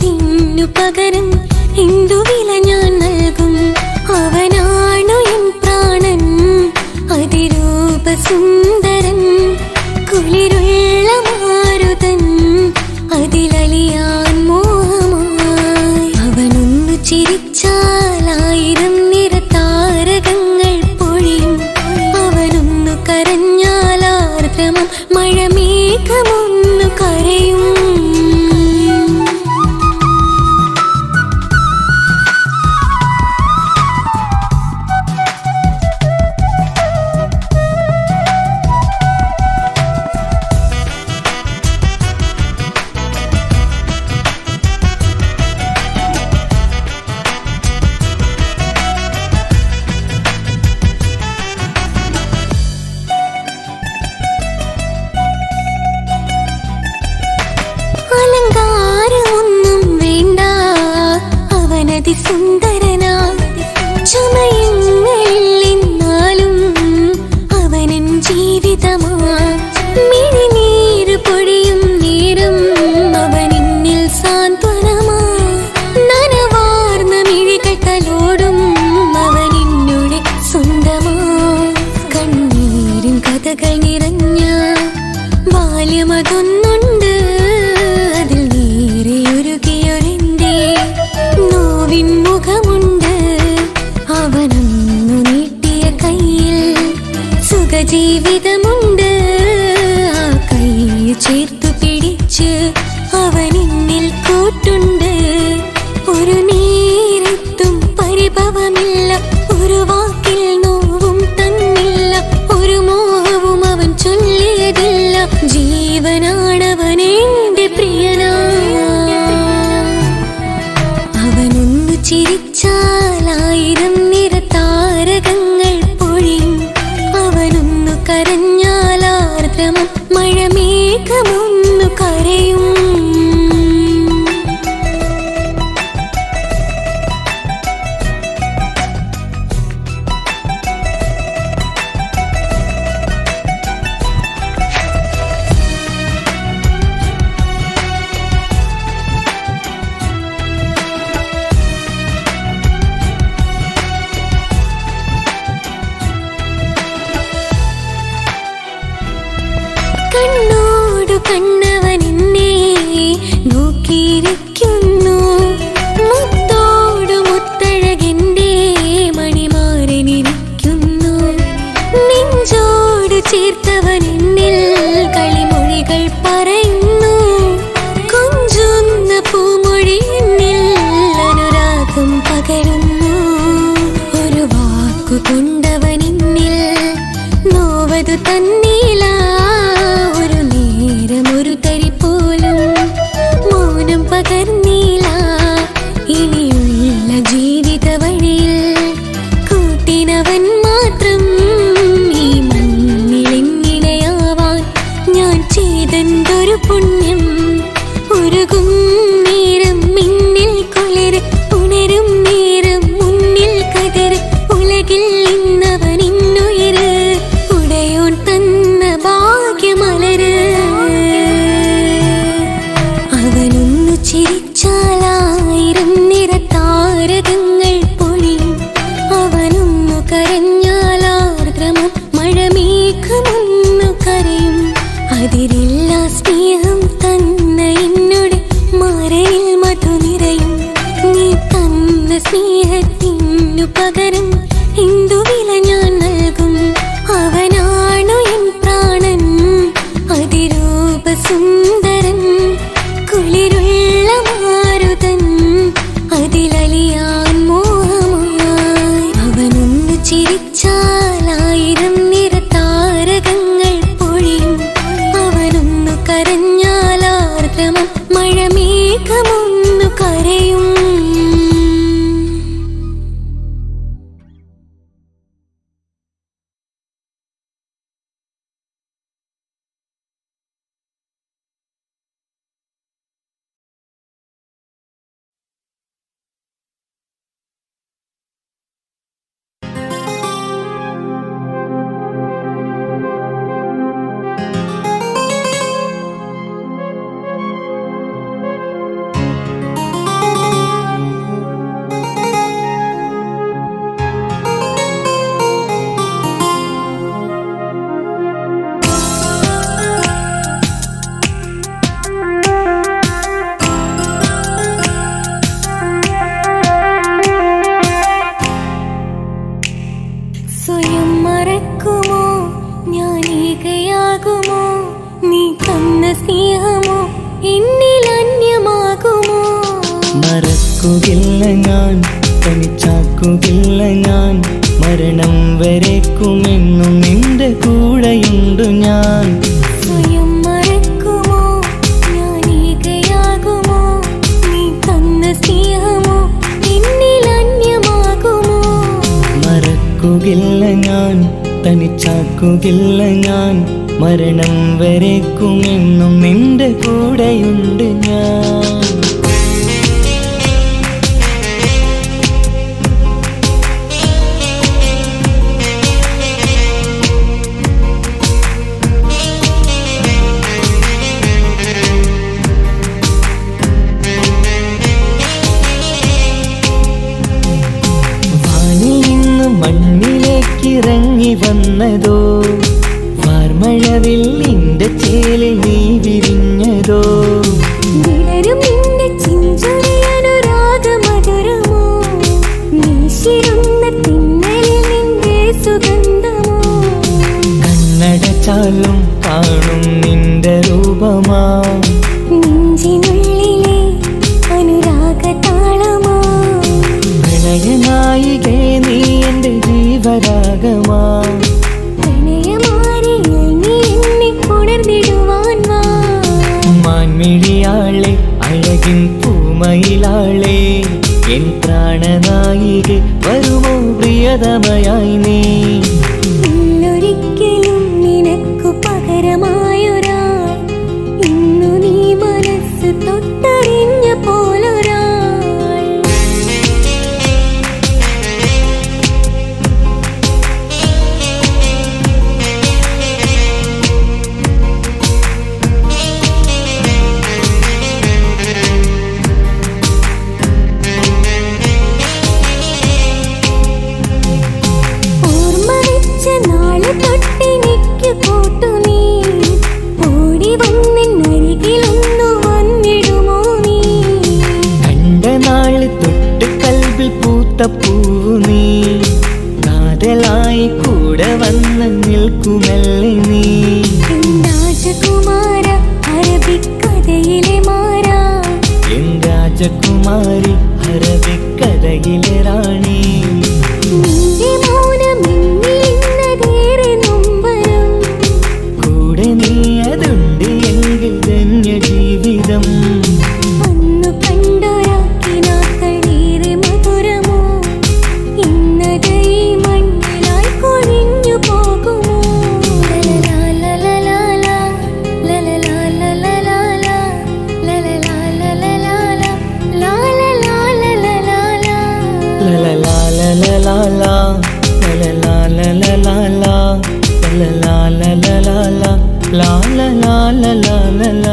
സ്നേഹത്തിനു പകരം എന്തു വില ഞാൻ നൽകും അവനാണു എൻ പ്രാണൻ അതിരൂപ സുന്ദരൻ കുളിരുള്ള മാരുതൻ അതിലലിയാൻ മോഹമായി അവനൊന്നു ചിരിച്ചാലായിരം നിര താരകങ്ങൾ പൊഴിയും അവനൊന്നു കരഞ്ഞാലാർദ്രമം മഴമേഘമൊന്നു കരയും അലങ്കാരമൊന്നും വേണ്ട അവനതി സുന്ദരനാ ചമയങ്ങളിൽ എന്നാലും അവനൻ ജീവിതമാ മിഴിനീര് പൊഴിയും നേരം അവനിന്നിൽ സാന്ത്വനമാ നനവാർന്ന മിഴികട്ടലോടും അവനിന്നുടെ സ്വന്തമാ കണ്ണീരിൻ കഥകൾ നിറഞ്ഞ ബാല്യമതൊന്നുണ്ട് അതിൽ നീരെയൊരുകിയൊരെന്റെ നോവിൻ മുഖമുണ്ട് അവനൊന്നു നീട്ടിയ കയ്യിൽ സുഖജീവിതമുണ്ട് ആ കൈ ചേർത്തു പിടിച്ച് അവനിന്നിൽ കൂട്ടുണ്ട് ഒരു നേരത്തും പരിഭവമില്ല ഒരു വാക്കിൽ നോവും തന്നില്ല ഒരു മോഹവും അവൻ ചൊല്ലിയതില്ല ജീവനാണവൻ എന്റെ പ്രിയനാ അവനൊന്നു ചിരിച്ചാലായിരം നിര താരകങ്ങൾ പൊഴിയും അവനൊന്നു കരഞ്ഞാലാർദ്രമം മഴമേഘമൊന്നു കരയും കണ്ണോടു കണ്ണവൻ എന്നെ നോക്കിയിരിക്കുന്നു മുത്തോടു മുത്തഴകിന്റെ മണിമാരനിരിക്കുന്നു നെഞ്ചോട് ചേർത്തവൻ എന്നിൽ കളിമൊഴികൾ പറയുന്നു കൊഞ്ചുന്ന പൂമൊഴി എന്നിൽ അനുരാഗം പകരുന്നു ഒരു വാക്കു കൊണ്ടവൻ എന്നിൽ നോവതു തന്നീല ഒരു നേരം ഒരു തരി പോലും മൗനം പകർന്നീല ഇനിയുള്ള ജീവിത വഴിയിൽ കൂട്ടിനവൻ മാത്രം ഈ മണ്ണിലെങ്ങിനെയാവാൻ ഞാൻ ചെയ്തെന്തൊരു പുണ്യം ഉരുകും നേരം മിന്നിൽ കുളിര് ഉണരും നേരം മുന്നിൽ കതിര് ഉലകിൽ ഇന്നവൻ ഇന്നുയിര് ഉടയോൻ തന്ന ഭാഗ്യമലര് അവനൊന്നു ചിരിച്ചാലായിരം നിര താരകങ്ങൾ പൊഴിയും അവനൊന്നു കരഞ്ഞാലാർദ്രമം മഴമേഘമൊന്നു കരയും അതിരില്ല സ്നേഹം തന്ന എന്നോട് മരയിൽ മധു നിറയും നീ തന്ന സ്നേഹത്തിനു പകരം എന്തു വില ഞാൻ നൽകും അവനാണു എൻ പ്രാണൻ അതിരൂപ സുന്ദരൻ കുളിരുള്ള മാരുതൻ അതിലലി മറക്കുകില്ല ഞാൻ തനിച്ചാക്കുകില്ല ഞാൻ മരണം വരേക്കുമെന്നും നിന്റെ കൂടെയുണ്ടു ഞാൻ സ്വയം മറക്കുമോ ഞാൻ ഏകയാകുമോ നീ തന്ന സ്നേഹമോ എന്നിൽ അന്യമാകുമോ മറക്കുകില്ല ഞാൻ തനിച്ചാക്കുകില്ല ഞാൻ മരണം വരേക്കുമെന്നും നിന്റെ കൂടെയുണ്ട് ഞാൻ വാനിൽ നിന്ന് മണ്ണിലേക്ക് ഇറങ്ങി വന്നതോ വാർമഴവിൽ നിന്റെ ചേലിൽ നീ വിരിഞ്ഞതോ വിടരും നിന്റെ ചിഞ്ചുറിയനുരാഗമധുരമോ വീശിരുന്ന തിന്നലിൽ നിന്റെ സുഗന്ധമോ കണ്ണടച്ചാലും കാണും നിന്റെ രൂപമാ നെഞ്ചിനുള്ളിലെ അനുരാഗതാളമോ പ്രണയനായികേ നീ എന്റെ ജീവരാഗമാ പ്രണയമാരിയിൽ നീ എന്നെ ഉണർന്നിടുവാൻ വാ മാൻമിഴിയാളെ അഴകിൻ പൂമയിലാളെ എൻ പ്രാണനായികെ വരുമോ പ്രിയതമയായി നീ ഇല്ലൊരിക്കലും നിനക്കു പകരമായൊരാൾ ഇന്നു നീ മനസ്സ് തൊട്ടറിഞ്ഞ പോലൊരാൾ ഓർമ്മ വെച്ച നാള് തൊട്ടെനിക്ക് കൂട്ടു നീ ഓടി വന്നെന്നരികിലൊന്നു വന്നിടുമോ നീ കണ്ട നാള് തൊട്ട് കൽവിൽ പൂത്ത പൂവു നീ കാതലായി കൂടെ വന്ന് നിൽക്കുമല്ലേ നീ എൻ രാജകുമാര അറബിക്കഥയിലെ മാറാ എൻ രാജകുമാരി അറബിക്കഥയിലെ റാണി നിന്റെ മൗനം എന്നിലിന്നതേറെ നൊമ്പരം കൂടെ നീ അതുണ്ട് എങ്കിൽ ധന്യ ജീവിതം അന്നു കണ്ടൊരാക്കിനാക്കളേറെ മധുരമോ ഇന്നത് ഈ മണ്ണിലായി കൊഴിഞ്ഞു പോകുമോ ലലലാലലലാല, ലലലാലലലാല, ലലലാലലലാല, ലാലലാലലലാല. ലലലാലലലാല, ലലലാലലലാല, ലലലാലലലാല, ലാലലാലലാല.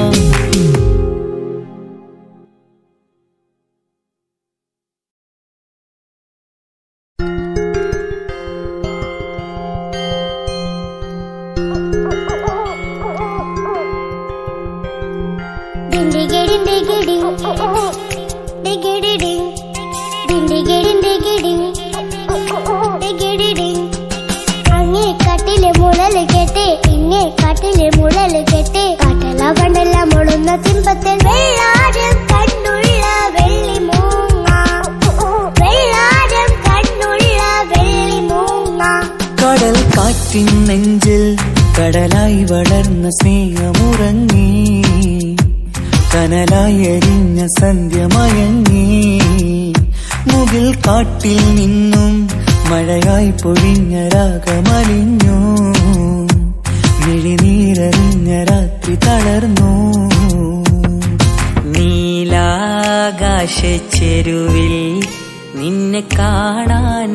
ഡിണ്ടിഗിഡിൻ ഡിഗിഡിൻ. ഡിഗിഡിഡിൻ. ഡിണ്ടിഗിഡിൻ ഡിഗിഡിൻ. ഡിഗിഡിഡിൻ. അങ്ങേ കാട്ടിലെ മുളല് കേട്ട് ഇങ്ങേ കാട്ടിലെ മുളല് കേട്ട് കാട്ടല പണ്ടല്ല മുളുന്ന സിംഹത്തിൽ വെള്ളാരം കണ്ണുള്ള വെള്ളി മൂങ്ങ വെള്ളാരം കണ്ണുള്ള വെള്ളി മൂങ്ങ കടൽ കാറ്റിൻ നെഞ്ചിൽ കടലായി വളർന്ന സ്നേഹമുറങ്ങി കനലായി എരിഞ്ഞ സന്ധ്യ മയങ്ങി മുകിൽ കാട്ടിൽ നിന്നും മഴയായി പൊഴിഞ്ഞ രാഗമലിഞ്ഞു മിഴിനീരറിഞ്ഞ രാത്രി തളർന്നു നീലാകാശ ചെരുവിൽ നിന്നെ കാണാൻ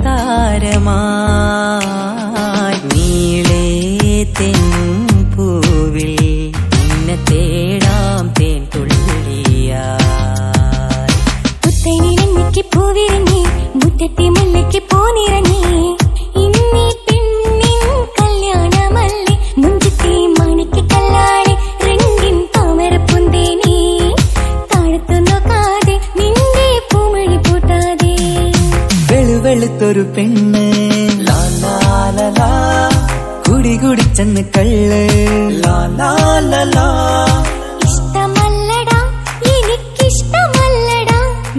വെൺതാരമായി നീളേ തെന്നും പൂവിൽ നിന്നെ തേടാം തേൻ തുള്ളിയായി പുത്തനിരങ്ങിക്ക് പൂവിറങ്ങി മുറ്റത്തെ മുല്ലയ്ക്ക് പോനിറങ്ങി ഇന്നീ പെണ്ണിൻ കല്യാണമല്ലേ മുഞ്ചത്തി മണിക്ക് കല്ലാടി റിങ്കിൻ താമരപ്പുന്തേനി താഴത്തു നോക്കാതെ നിന്റെ പൂമഴി പൂട്ടാതെ വെളുവെളുത്തൊരു പെണ്ണ് ലാ ലാ ലാ ലാ. കുടി കുടിച്ചെന്ന് കള്ള് ലാ ലാ ലാ ലാ. ഇഷ്ടമല്ലടാ എനിക്കിഷ്ടമല്ലടാ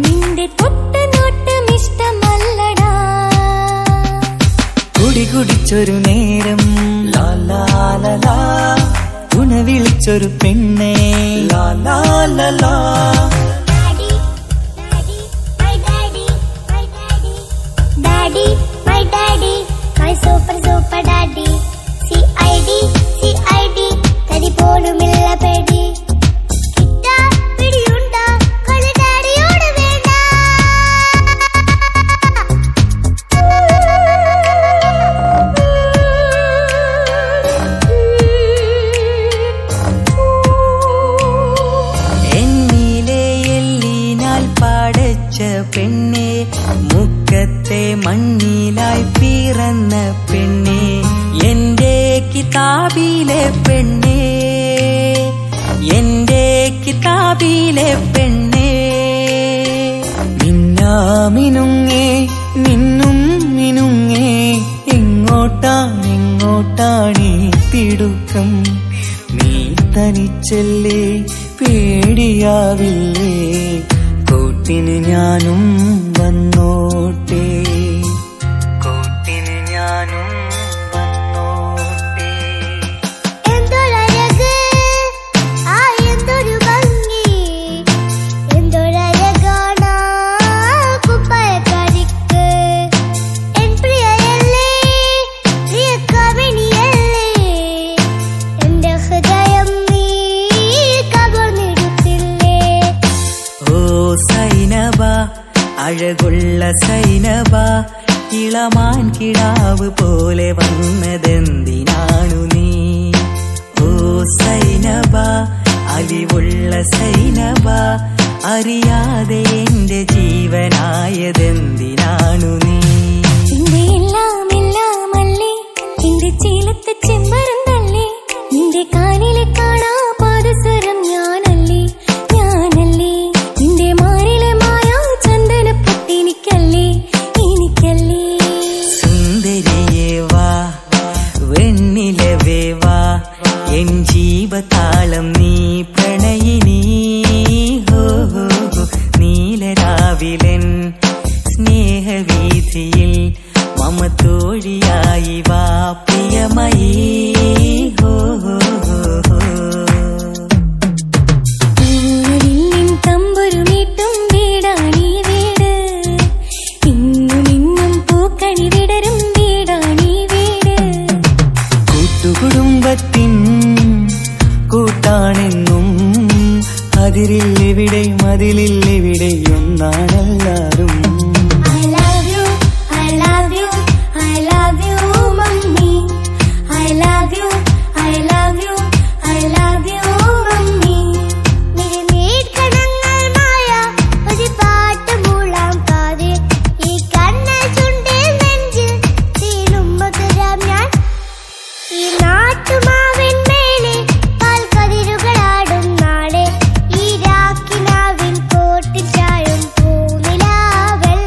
വിളിച്ചൊരു നേരം ലാ ലാ ലാ ലാ തുണ വിളിച്ചൊരു പെണ്ണേ ലാ ലാ ലാ ലാ Daddy, daddy, my daddy, my daddy. Daddy, my daddy, my super super daddy. CID, CID, തടി പോലുമില്ല പേടി കിട്ടാ പിടിയുണ്ടാ കളി ഡാഡിയോട് വേണ്ട എന്നിലെ എല്ലിനാൽ പാടച്ച പെണ്ണെ മുക്കത്തെ മണ്ണിലായി പിറന്ന പെണ്ണെ എന്റെ കിതാബിലെ പെണ്ണെ എന്റെ കിതാബിലെ പെണ്ണെ മിന്നാമിനുങ്ങേ നിന്നും മിനുങ്ങേ എങ്ങോട്ടാണ് എങ്ങോട്ടാണീ തിടുക്കം നീ തനിച്ചല്ലേ പേടിയാവില്ലേ കൂട്ടിന് ഞാനും വന്നോട്ടെ കൂട്ടിന് ഞാനും വന്നോട്ടെ എന്തൊരഴക് ആ എന്തൊരു ഭംഗി എന്തൊരഴകാണ് കുപ്പായക്കാരിക്ക് എൻ പ്രിയയല്ലേ പ്രിയ കവിണിയല്ലേ എന്റെ ഹൃദയം നീ കവർന്നെടുത്തില്ലേ ഓ സൈനബ അഴകുള്ള സൈനബ ഇളമാൻ കിടാവ് പോലെ വന്നതെന്തിനാണു നീ ഓ സൈനബ അലിവുള്ള സൈനബ അറിയാതെ എന്റെ ജീവനായതെന്തിനാണു നീ നിന്റെ എല്ലാം എല്ലാമല്ലേ എന്റെ ചീലത്തെ ചെമ്പരന്തല്ലേ നിന്റെ കാലിലെ കാണാ പാദസരം ഞാനല്ലേ ഞാനല്ലേ നിന്റെ മാറിലെ മായാ ചന്ദനപ്പൊട്ട് എനിക്കല്ലേ എനിക്കല്ലേ സുന്ദരിയേ വാ വെണ്ണിലവേ വാ എൻ ജീവതാളം നീ പ്രണയിനി ഹോ ഹോ ഹോ. നീലരാവിലൻ സ്നേഹവീഥിയിൽ മമ തോഴിയായി വാ പ്രിയമയീ ഹോ ഹോ ഹോ ഹോ പൂവില്ലിൻ തമ്പുരുമീട്ടും വീടാണീ വീട് ഇന്നും ഇന്നും പൂക്കണി വിടരും വീടാണീ വീട് കൂട്ടുകുടുംബത്തിൻ കൂട്ടാണെന്നും അതിരില്ലെവിടെ മതിലില്ലെവിടെ ഒന്നാണെല്ലാരും I love you, I love you, I love you, mummy. I love you, I love you, I love you, mummy. മിഴിനീർക്കണങ്ങൾ മായ ഒരു പാട്ട് മൂളാം കാതിൽ. ഈ കണ്ണിൽ ചുണ്ടിൽ നെഞ്ചിൽ തീരുമ്മ തരാം ഞാൻ. ഈ നാട്ടുമാവിൻ മേലെ പാൽക്കതിരുകളാടും നാളെ ഈ രാക്കിനാവിൻ കോട്ടിൽ ചായും പൂനിലാവല്ലേ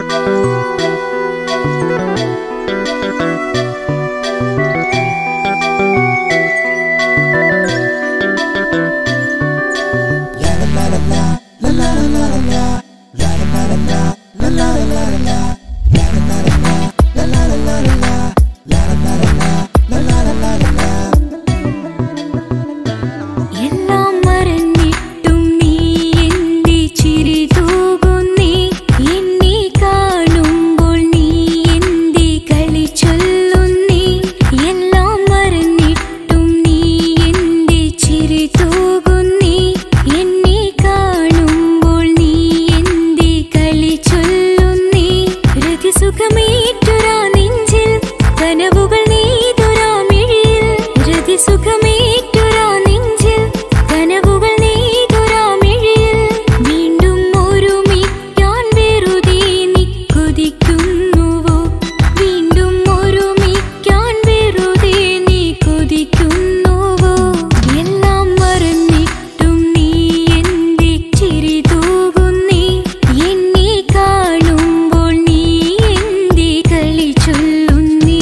എല്ലാം മറന്നിട്ടും നീ എന്റെ ചിരി തൂകുന്നേ എന്നെ കാണുമ്പോൾ നീ എന്റെ കളി ചൊല്ലുന്നേ എല്ലാം മറന്നിട്ടും നീ എന്റെ ചിരി തൂകുന്നേ എന്നെ കാണുമ്പോൾ നീ എന്റെ കളി ചൊല്ലുന്നേ രതിസുഖമേറ്റുരാ നെഞ്ചിൽ കനവുകൾ നെയ്തുരാ മിഴിയിൽ രതിസുഖമേറ്റുരാ നെഞ്ചിൽ കനവുകൾ നെയ്തുരാ മിഴിയിൽ വീണ്ടും ഒരുമിക്കാൻ വെറുതെ നീ കൊതിക്കുന്നുവോ വീണ്ടും ഒരുമിക്കാൻ വെറുതെ നീ കൊതിക്കുന്നുവോ എല്ലാം മറന്നിട്ടും നീ എന്റെ ചിരി തൂകുന്നേ എന്നെ കാണുമ്പോൾ നീ എന്റെ കളി ചൊല്ലുന്നേ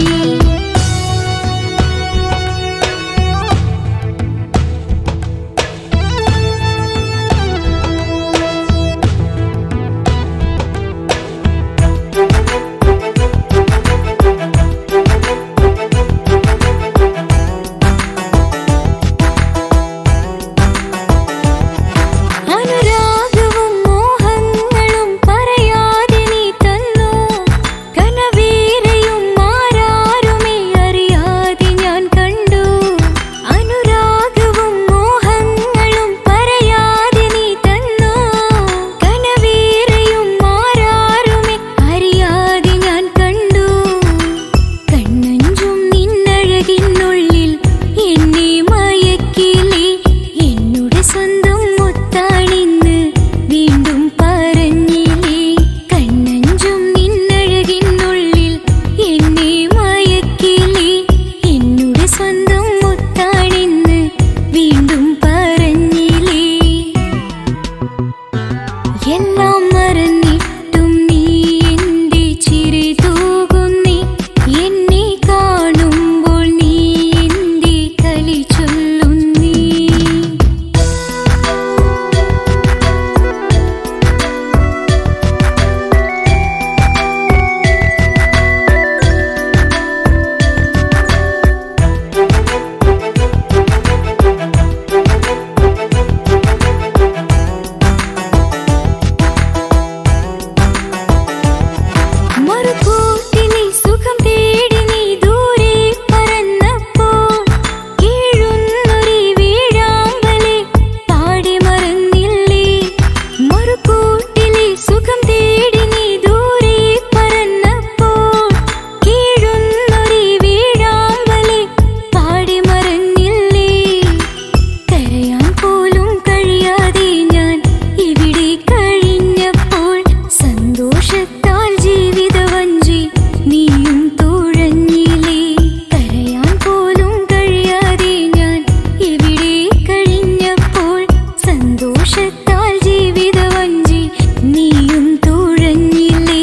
അനുരാഗവും മോഹങ്ങളും പറയാതെ നീ തന്നു കനവേറെയും മാറാരുമേ അറിയാതെ ഞാൻ കണ്ടു അനുരാഗവും മോഹങ്ങളും പറയാതെ നീ തന്നു കനവേറെയും മാറാരുമേ അറിയാതെ ഞാൻ കണ്ടു കണ്ണഞ്ചും നിന്നഴകിനുള്ളിൽ എന്നെ മയക്കിലേ എന്നുടെ സ്വന്തം മുത്താണിന്ന് വീണ്ടും പറഞ്ഞില്ലേ കണ്ണഞ്ചും നിന്നഴകിനുള്ളിൽ എന്നെ മയക്കിലേ എന്നുടെ സ്വന്തം മുത്താണിന്ന് വീണ്ടും പറഞ്ഞില്ലേ എല്ലാം മറന്നിട്ടും നീ എന്റെ ചിരി തൂകുന്നേ എന്നെ കാണുമ്പോൾ നീ എന്റെ കളി ചൊല്ലുന്നേ മറുകൂട്ടിലെ സുഖം തേടി നീ ദൂരെ പറന്നപ്പോൾ കീഴുന്നൊരു വീഴാമ്പലെ പാടി മറന്നില്ലേ മറുകൂട്ടിലെ സുഖം തേടി നീ ദൂരെ പറന്നപ്പോൾ കീഴുന്നൊരു വീഴാമ്പലെ പാടി മറന്നില്ലേ കരയാൻ പോലും കഴിയാതെ ഞാൻ ഇവിടെ കഴിഞ്ഞപ്പോൾ സന്തോഷത്താൽ ജീവിതവഞ്ചി നീയും തുഴഞ്ഞില്ലേ കരയാൻ പോലും കഴിയാതെ ഞാൻ ഇവിടെ കഴിഞ്ഞപ്പോൾ സന്തോഷത്താൽ ജീവിതവഞ്ചി നീയും തുഴഞ്ഞില്ലേ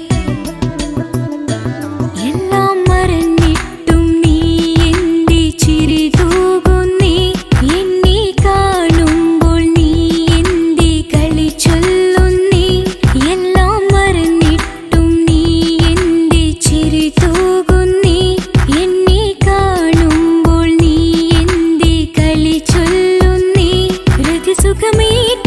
എല്ലാം മറന്നിട്ടും നീ എന്റെ ചിരി തൂകുന്നേ എന്നെ കാണുമ്പോൾ നീ എന്റെ കളി ചൊല്ലുന്നേ എല്ലാം മറന്നിട്ടും നീ എന്റെ ചിരി തൂകുന്നേ എന്നെ കാണുമ്പോൾ നീ എന്റെ കളി ചൊല്ലുന്നേ ഹൃദയ സുഖമേറ്റ